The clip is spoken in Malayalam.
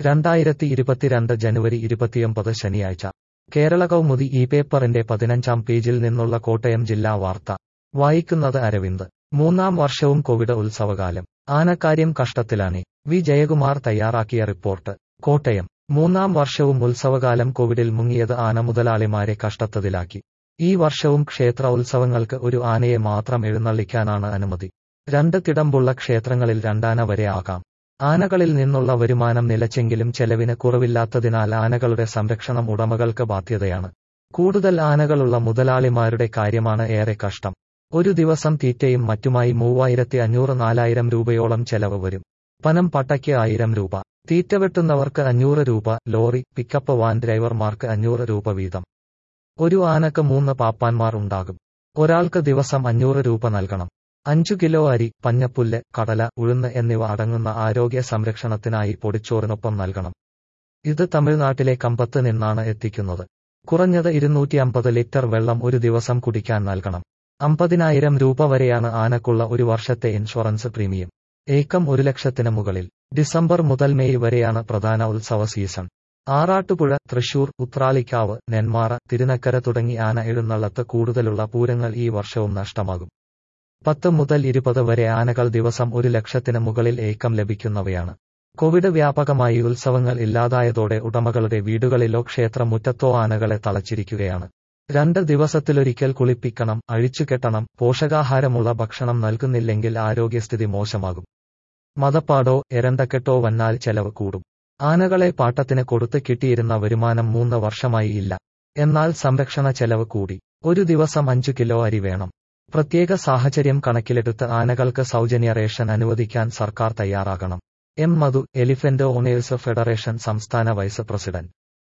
രണ്ടായിരത്തി ഇരുപത്തിരണ്ട് ജനുവരി ഇരുപത്തിയൊമ്പത് ശനിയാഴ്ച കേരള കൗമുദി ഈ പേപ്പറിന്റെ പതിനഞ്ചാം പേജിൽ നിന്നുള്ള കോട്ടയം ജില്ലാ വാർത്ത വായിക്കുന്നത് അരവിന്ദ് മൂന്നാം വർഷവും കോവിഡ് ഉത്സവകാലം ആനക്കാര്യം കഷ്ടത്തിലാണ് വി ജയകുമാർ തയ്യാറാക്കിയ റിപ്പോർട്ട് കോട്ടയം മൂന്നാം വർഷവും ഉത്സവകാലം കോവിഡിൽ മുങ്ങിയത് ആന മുതലാളിമാരെ കഷ്ടത്തതിലാക്കി ഈ വർഷവും ക്ഷേത്ര ഉത്സവങ്ങൾക്ക് ഒരു ആനയെ മാത്രം എഴുന്നള്ളിക്കാനാണ് അനുമതി രണ്ട് തിടമ്പുള്ള ക്ഷേത്രങ്ങളിൽ രണ്ടാന വരെ ആകാം ആനകളിൽ നിന്നുള്ള വരുമാനം നിലച്ചെങ്കിലും ചെലവിന് കുറവില്ലാത്തതിനാൽ ആനകളുടെ സംരക്ഷണം ഉടമകൾക്ക് ബാധ്യതയാണ് കൂടുതൽ ആനകളുള്ള മുതലാളിമാരുടെ കാര്യമാണ് ഏറെ കഷ്ടം ഒരു ദിവസം തീറ്റയും മറ്റുമായി മൂവായിരത്തി അഞ്ഞൂറ് നാലായിരം രൂപയോളം ചെലവ് വരും പനം പട്ടയ്ക്ക് ആയിരം രൂപ തീറ്റ വെട്ടുന്നവർക്ക് അഞ്ഞൂറ് രൂപ ലോറി പിക്കപ്പ് വാൻ ഡ്രൈവർമാർക്ക് അഞ്ഞൂറ് രൂപ വീതം ഒരു ആനക്ക് മൂന്ന് പാപ്പാന്മാർ ഉണ്ടാകും ഒരാൾക്ക് ദിവസം അഞ്ഞൂറ് രൂപ നൽകണം അഞ്ചു കിലോ അരി പഞ്ഞപ്പുല്ല് കടല ഉഴുന്ന് എന്നിവ അടങ്ങുന്ന ആരോഗ്യ സംരക്ഷണത്തിനായി പൊടിച്ചോറിനൊപ്പം നൽകണം ഇത് തമിഴ്നാട്ടിലെ കമ്പത്ത് നിന്നാണ് എത്തിക്കുന്നത് കുറഞ്ഞത് ഇരുന്നൂറ്റി അമ്പത് ലിറ്റർ വെള്ളം ഒരു ദിവസം കുടിക്കാൻ നൽകണം അമ്പതിനായിരം രൂപ വരെയാണ് ആനക്കുള്ള ഒരു വർഷത്തെ ഇൻഷുറൻസ് പ്രീമിയം ഏക്കം ഒരു ലക്ഷത്തിന് മുകളിൽ ഡിസംബർ മുതൽ മെയ് വരെയാണ് പ്രധാന ഉത്സവ സീസൺ ആറാട്ടുപുഴ തൃശൂർ ഉത്രാളിക്കാവ് നെന്മാറ തിരുനക്കര തുടങ്ങി ആന എഴുന്നള്ളത്ത് കൂടുതലുള്ള പൂരങ്ങൾ ഈ വർഷവും നഷ്ടമാകും പത്ത് മുതൽ ഇരുപത് വരെ ആനകൾ ദിവസം ഒരു ലക്ഷത്തിന് മുകളിൽ ഏക്കം ലഭിക്കുന്നവയാണ് കോവിഡ് വ്യാപകമായി ഉത്സവങ്ങൾ ഇല്ലാതായതോടെ ഉടമകളുടെ വീടുകളിലോ ക്ഷേത്രമുറ്റത്തോ ആനകളെ തളച്ചിരിക്കുകയാണ് രണ്ട് ദിവസത്തിലൊരിക്കൽ കുളിപ്പിക്കണം അഴിച്ചുകെട്ടണം പോഷകാഹാരമുള്ള ഭക്ഷണം നൽകുന്നില്ലെങ്കിൽ ആരോഗ്യസ്ഥിതി മോശമാകും മതപ്പാടോ എരണ്ടക്കെട്ടോ വന്നാൽ ചെലവ് കൂടും ആനകളെ പാട്ടത്തിന് കൊടുത്ത് കിട്ടിയിരുന്ന വരുമാനം മൂന്ന് വർഷമായി ഇല്ല എന്നാൽ സംരക്ഷണ ചെലവ് കൂടി ഒരു ദിവസം അഞ്ചു കിലോ അരി വേണം പ്രത്യേക സാഹചര്യം കണക്കിലെടുത്ത് ആനകൾക്ക് സൗജന്യ റേഷൻ അനുവദിക്കാൻ സർക്കാർ തയ്യാറാകണം M Madhu elephant owners federation സംസ്ഥാന വൈസ് പ്രസിഡന്റ്